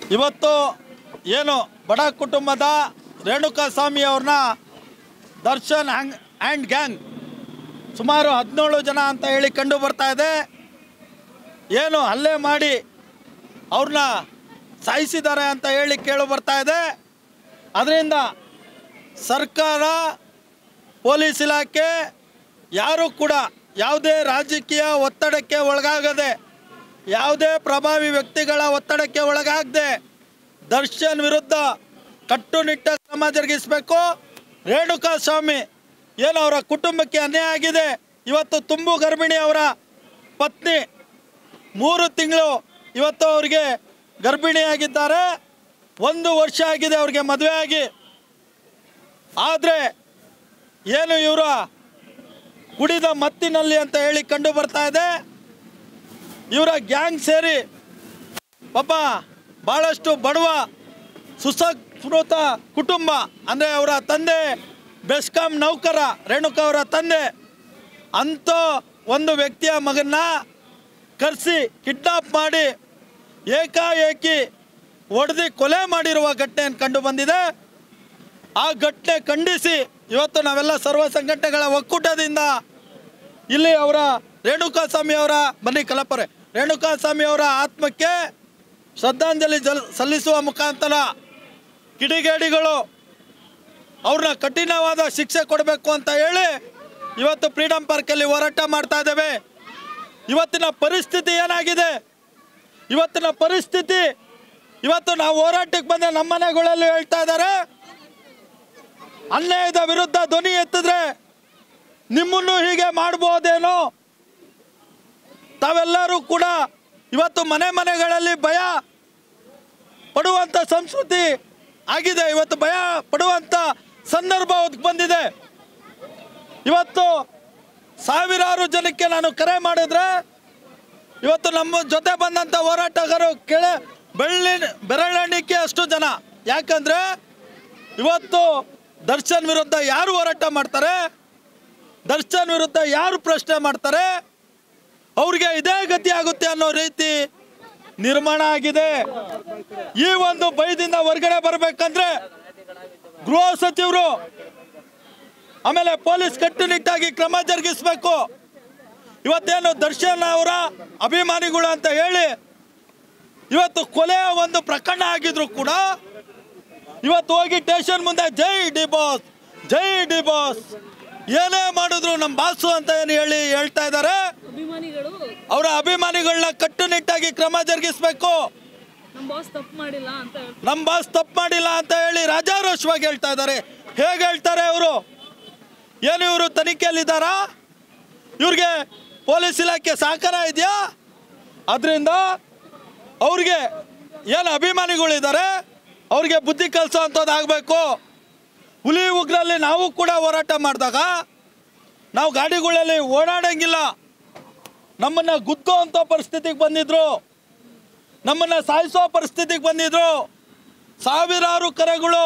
ಇವತ್ತು ಏನು ಬಡ ಕುಟುಂಬದ ರೇಣುಕಾ ಸ್ವಾಮಿ ಅವ್ರನ್ನ ದರ್ಶನ್ ಹ್ಯಾಂಗ್ ಆ್ಯಂಡ್ ಗ್ಯಾಂಗ್ ಸುಮಾರು ಹದಿನೇಳು ಜನ ಅಂತ ಹೇಳಿ ಕಂಡು ಬರ್ತಾ ಇದೆ ಏನು ಹಲ್ಲೆ ಮಾಡಿ ಅವ್ರನ್ನ ಸಾಯಿಸಿದ್ದಾರೆ ಅಂತ ಹೇಳಿ ಕೇಳು ಬರ್ತಾ ಇದೆ ಅದರಿಂದ ಸರ್ಕಾರ ಪೊಲೀಸ್ ಇಲಾಖೆ ಯಾರೂ ಕೂಡ ಯಾವುದೇ ರಾಜಕೀಯ ಒತ್ತಡಕ್ಕೆ ಒಳಗಾಗದೆ ಯಾವುದೇ ಪ್ರಭಾವಿ ವ್ಯಕ್ತಿಗಳ ಒತ್ತಡಕ್ಕೆ ಒಳಗಾಗದೆ ದರ್ಶನ್ ವಿರುದ್ಧ ಕಟ್ಟುನಿಟ್ಟ ಕ್ರಮ ಜರುಗಿಸಬೇಕು ರೇಣುಕಾ ಸ್ವಾಮಿ ಏನು ಅವರ ಕುಟುಂಬಕ್ಕೆ ಅನ್ಯಾಯ ಆಗಿದೆ ಇವತ್ತು ತುಂಬು ಗರ್ಭಿಣಿ ಅವರ ಪತ್ನಿ ಮೂರು ತಿಂಗಳು ಇವತ್ತು ಅವರಿಗೆ ಗರ್ಭಿಣಿಯಾಗಿದ್ದಾರೆ ಒಂದು ವರ್ಷ ಆಗಿದೆ ಅವ್ರಿಗೆ ಮದುವೆ ಆಗಿ ಆದರೆ ಏನು ಇವರ ಕುಡಿದ ಮತ್ತಿನಲ್ಲಿ ಅಂತ ಹೇಳಿ ಕಂಡು ಬರ್ತಾ ಇದೆ ಇವರ ಗ್ಯಾಂಗ್ ಸೇರಿ ಪಾಪ ಭಾಳಷ್ಟು ಬಡವ ಸುಸಂಸ್ಕೃತ ಕುಟುಂಬ ಅಂದರೆ ಅವರ ತಂದೆ ಬೆಸ್ಕಾಂ ನೌಕರ ರೇಣುಕಾ ಅವರ ತಂದೆ ಅಂಥ ಒಂದು ವ್ಯಕ್ತಿಯ ಮಗನ್ನ ಕರೆಸಿ ಕಿಡ್ನಾಪ್ ಮಾಡಿ ಏಕಾಏಕಿ ಹೊಡೆದು ಕೊಲೆ ಮಾಡಿರುವ ಘಟನೆಯನ್ನು ಕಂಡು ಬಂದಿದೆ ಆ ಘಟನೆ ಖಂಡಿಸಿ ಇವತ್ತು ನಾವೆಲ್ಲ ಸರ್ವ ಸಂಘಟನೆಗಳ ಒಕ್ಕೂಟದಿಂದ ಇಲ್ಲಿ ಅವರ ರೇಣುಕಾ ಸ್ವಾಮಿ ಅವರ ಬನ್ನಿ ಕಲಪರೆ ರೇಣುಕಾ ಸ್ವಾಮಿ ಅವರ ಆತ್ಮಕ್ಕೆ ಶ್ರದ್ಧಾಂಜಲಿ ಜಲ್ ಸಲ್ಲಿಸುವ ಮುಖಾಂತರ ಕಿಡಿಗೇಡಿಗಳು ಅವ್ರನ್ನ ಕಠಿಣವಾದ ಶಿಕ್ಷೆ ಕೊಡಬೇಕು ಅಂತ ಹೇಳಿ ಇವತ್ತು ಫ್ರೀಡಂ ಪಾರ್ಕಲ್ಲಿ ಹೋರಾಟ ಮಾಡ್ತಾ ಇದ್ದೇವೆ ಇವತ್ತಿನ ಪರಿಸ್ಥಿತಿ ಏನಾಗಿದೆ ಇವತ್ತಿನ ಪರಿಸ್ಥಿತಿ ಇವತ್ತು ನಾವು ಹೋರಾಟಕ್ಕೆ ಬಂದ ನಮ್ಮ ಮನೆಗಳಲ್ಲಿ ಹೇಳ್ತಾ ಇದ್ದಾರೆ ಅನ್ಯಾಯದ ವಿರುದ್ಧ ಧ್ವನಿ ಎತ್ತಿದ್ರೆ ನಿಮ್ಮನ್ನು ಹೀಗೆ ಮಾಡ್ಬೋದೇನೋ ತಾವೆಲ್ಲರೂ ಕೂಡ ಇವತ್ತು ಮನೆ ಮನೆಗಳಲ್ಲಿ ಭಯ ಪಡುವಂಥ ಸಂಸ್ಕೃತಿ ಆಗಿದೆ ಇವತ್ತು ಭಯ ಪಡುವಂಥ ಸಂದರ್ಭ ಒದಗಿ ಬಂದಿದೆ ಇವತ್ತು ಸಾವಿರಾರು ಜನಕ್ಕೆ ನಾನು ಕರೆ ಮಾಡಿದ್ರೆ ಇವತ್ತು ನಮ್ಮ ಜೊತೆ ಬಂದಂಥ ಹೋರಾಟಗಾರರು ಕೆಳ ಬೆಳ್ಳಿ ಬೆರಳೆಣಿಕೆ ಅಷ್ಟು ಜನ ಯಾಕಂದ್ರೆ ಇವತ್ತು ದರ್ಶನ್ ವಿರುದ್ಧ ಯಾರು ಹೋರಾಟ ಮಾಡ್ತಾರೆ ದರ್ಶನ್ ವಿರುದ್ಧ ಯಾರು ಪ್ರಶ್ನೆ ಮಾಡ್ತಾರೆ ಅವ್ರಿಗೆ ಇದೇ ಗತಿ ಆಗುತ್ತೆ ಅನ್ನೋ ರೀತಿ ನಿರ್ಮಾಣ ಆಗಿದೆ ಈ ಒಂದು ಭಯದಿಂದ ಹೊರಗಡೆ ಬರಬೇಕಂದ್ರೆ ಗೃಹ ಸಚಿವರು ಆಮೇಲೆ ಪೊಲೀಸ್ ಕಟ್ಟುನಿಟ್ಟಾಗಿ ಕ್ರಮ ಜರುಗಿಸಬೇಕು ಇವತ್ತೇನು ದರ್ಶನ್ ಅವರ ಅಭಿಮಾನಿಗಳು ಅಂತ ಹೇಳಿ ಇವತ್ತು ಕೊಲೆಯ ಒಂದು ಪ್ರಕರಣ ಆಗಿದ್ರು ಕೂಡ ಇವತ್ತು ಹೋಗಿ ಸ್ಟೇಷನ್ ಮುಂದೆ ಜೈ ಡಿ ಬಾಸ್ ಜೈ ಡಿ ಬಾಸ್ ಏನೇ ಮಾಡಿದ್ರು ನಮ್ಮ ಬಾಸು ಅಂತ ಏನು ಹೇಳಿ ಹೇಳ್ತಾ ಇದ್ದಾರೆ ಅಭಿಮಾನಿಗಳು ಅವರ ಅಭಿಮಾನಿಗಳನ್ನ ಕಟ್ಟುನಿಟ್ಟಾಗಿ ಕ್ರಮ ಜರುಗಿಸಬೇಕು ನಮ್ಮ ಬಾಸ್ ತಪ್ಪು ಮಾಡಿಲ್ಲ ಅಂತ ಹೇಳ್ತಾರೆ. ನಮ್ಮ ಬಾಸ್ ತಪ್ಪು ಮಾಡಿಲ್ಲ ಅಂತ ಹೇಳಿ ರಾಜಾರೋಷವಾಗಿ ಹೇಳ್ತಾ ಇದ್ದಾರೆ ಹೇಗೆ ಹೇಳ್ತಾರೆ ಅವರು ಏನು ಇವರು ತನಿಖೆಯಲ್ಲಿದ್ದಾರಾ ಇವ್ರಿಗೆ ಪೊಲೀಸ್ ಇಲಾಖೆ ಸಹಕಾರ ಇದೆಯಾ ಅದರಿಂದ ಅವ್ರಿಗೆ ಏನು ಅಭಿಮಾನಿಗಳಿದ್ದಾರೆ ಅವ್ರಿಗೆ ಬುದ್ಧಿ ಕಲಿಸೋ ಅಂಥದ್ದು ಆಗಬೇಕು ಹುಲಿ ಉಗ್ರಲ್ಲಿ ನಾವು ಕೂಡ ಹೋರಾಟ ಮಾಡಿದಾಗ ನಾವು ಗಾಡಿಗಳಲ್ಲಿ ಓಡಾಡಂಗಿಲ್ಲ ನಮ್ಮನ್ನು ಗುದ್ದೋ ಅಂಥ ಪರಿಸ್ಥಿತಿಗೆ ಬಂದಿದ್ರು ನಮ್ಮನ್ನು ಸಾಯಿಸೋ ಪರಿಸ್ಥಿತಿಗೆ ಬಂದಿದ್ರು ಸಾವಿರಾರು ಕರೆಗಳು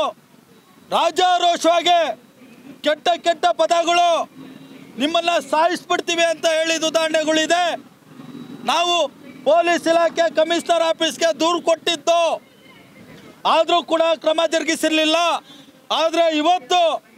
ರಾಜಾರೋಷವಾಗಿ ಕೆಟ್ಟ ಕೆಟ್ಟ ಪದಗಳು ನಿಮ್ಮನ್ನ ಸಾಯಿಸ್ಬಿಡ್ತೀವಿ ಅಂತ ಹೇಳಿದ ಉದಾಹರಣೆಗಳಿದೆ ನಾವು ಪೊಲೀಸ್ ಇಲಾಖೆ ಕಮಿಷನರ್ ಆಫೀಸ್ಗೆ ದೂರು ಕೊಟ್ಟಿದ್ದು ಆದರೂ ಕೂಡ ಕ್ರಮ ಜರುಗಿಸಿರ್ಲಿಲ್ಲ ಆದರೆ ಇವತ್ತು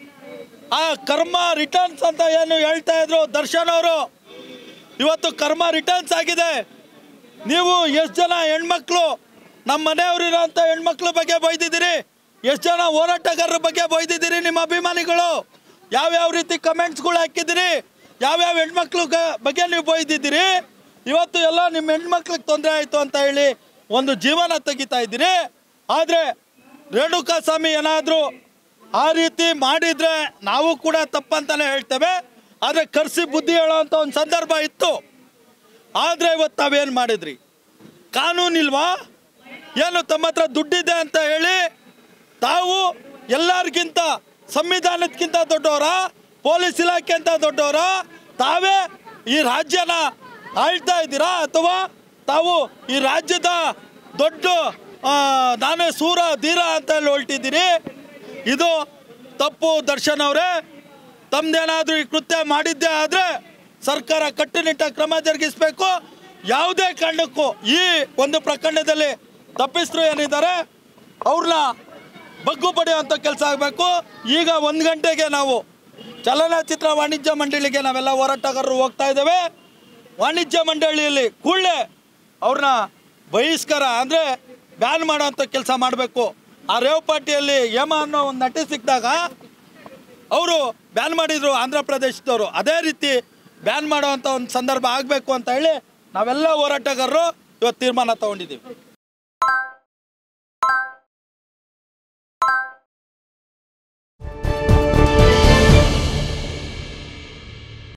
ಆ ಕರ್ಮ ರಿಟರ್ನ್ಸ್ ಅಂತ ಏನು ಹೇಳ್ತಾ ಇದ್ರು ದರ್ಶನ್ ಅವರು ಇವತ್ತು ಕರ್ಮ ರಿಟರ್ನ್ಸ್ ಆಗಿದೆ ನೀವು ಎಷ್ಟು ಜನ ಹೆಣ್ಮಕ್ಳು ನಮ್ಮ ಮನೆಯವರಿರೋಂಥ ಹೆಣ್ಮಕ್ಳ ಬಗ್ಗೆ ಬೈದಿದ್ದೀರಿ ಎಷ್ಟು ಜನ ಹೋರಾಟಗಾರರ ಬಗ್ಗೆ ಬೈದಿದ್ದೀರಿ ನಿಮ್ಮ ಅಭಿಮಾನಿಗಳು ಯಾವ್ಯಾವ ರೀತಿ ಕಮೆಂಟ್ಸ್ಗಳು ಹಾಕಿದ್ದೀರಿ ಯಾವ್ಯಾವ ಹೆಣ್ಮಕ್ಳು ಗ- ಬಗ್ಗೆ ನೀವು ಬೈದಿದ್ದೀರಿ ಇವತ್ತು ಎಲ್ಲ ನಿಮ್ಮ ಹೆಣ್ಮಕ್ಳಿಗೆ ತೊಂದರೆ ಆಯಿತು ಅಂತ ಹೇಳಿ ಒಂದು ಜೀವನ ತೆಗಿತಾ ಇದ್ದೀರಿ ಆದರೆ ರೇಣುಕಾ ಸ್ವಾಮಿ ಏನಾದರೂ ಆ ರೀತಿ ಮಾಡಿದರೆ ನಾವು ಕೂಡ ತಪ್ಪಂತಾನೆ ಹೇಳ್ತೇವೆ ಆದರೆ ಕರ್ಸಿ ಬುದ್ಧಿ ಹೇಳೋವಂಥ ಒಂದು ಸಂದರ್ಭ ಇತ್ತು ಆದರೆ ಇವತ್ತು ತಾವೇನು ಮಾಡಿದ್ರಿ ಕಾನೂನಿಲ್ವಾ ಏನು ತಮ್ಮ ಹತ್ರ ದುಡ್ಡಿದೆ ಅಂತ ಹೇಳಿ ತಾವು ಎಲ್ಲರಿಗಿಂತ ಸಂವಿಧಾನಕ್ಕಿಂತ ದೊಡ್ಡವರ ಪೊಲೀಸ್ ಇಲಾಖೆ ಅಂತ ದೊಡ್ಡವರ ತಾವೇ ಈ ರಾಜ್ಯನ ಆಳ್ತಾ ಇದ್ದೀರಾ ಅಥವಾ ತಾವು ಈ ರಾಜ್ಯದ ದೊಡ್ಡ ಆ, ನಾನೇ ಸೂರ ಧೀರ ಅಂತ ಹೇಳಿ ಹೊರಟಿದ್ದೀರಿ ಇದು ತಪ್ಪು ದರ್ಶನ್ ಅವರೇ ತಮ್ದೇನಾದ್ರೂ ಈ ಕೃತ್ಯ ಮಾಡಿದ್ದೇ ಆದರೆ ಸರ್ಕಾರ ಕಟ್ಟುನಿಟ್ಟ ಕ್ರಮ ಜರುಗಿಸಬೇಕು ಯಾವುದೇ ಕಾರಣಕ್ಕೂ ಈ ಒಂದು ಪ್ರಕರಣದಲ್ಲಿ ತಪ್ಪಿಸ್ತರು ಏನಿದ್ದಾರೆ ಅವ್ರನ್ನ ಬಗ್ಗು ಪಡೆಯುವಂಥ ಕೆಲಸ ಆಗಬೇಕು ಈಗ ಒಂದು ಗಂಟೆಗೆ ನಾವು ಚಲನಚಿತ್ರ ವಾಣಿಜ್ಯ ಮಂಡಳಿಗೆ ನಾವೆಲ್ಲ ಹೋರಾಟಗಾರರು ಹೋಗ್ತಾ ಇದ್ದೇವೆ ವಾಣಿಜ್ಯ ಮಂಡಳಿಯಲ್ಲಿ ಕೂಡಲೇ ಅವ್ರನ್ನ ಬಹಿಷ್ಕಾರ ಅಂದರೆ ಬ್ಯಾನ್ ಮಾಡೋವಂಥ ಕೆಲಸ ಮಾಡಬೇಕು ಆ ರೇವ್ ಪಾರ್ಟಿಯಲ್ಲಿ ಹೇಮ ಅನ್ನೋ ಒಂದು ನಟಿ ಸಿಕ್ಕಿದಾಗ ಅವರು ಬ್ಯಾನ್ ಮಾಡಿದ್ರು ಆಂಧ್ರ ಪ್ರದೇಶದವರು ಅದೇ ರೀತಿ ಬ್ಯಾನ್ ಮಾಡುವಂಥ ಒಂದು ಸಂದರ್ಭ ಆಗಬೇಕು ಅಂತ ಹೇಳಿ ನಾವೆಲ್ಲ ಹೋರಾಟಗಾರರು ಇವತ್ತು ತೀರ್ಮಾನ ತಗೊಂಡಿದ್ದೀವಿ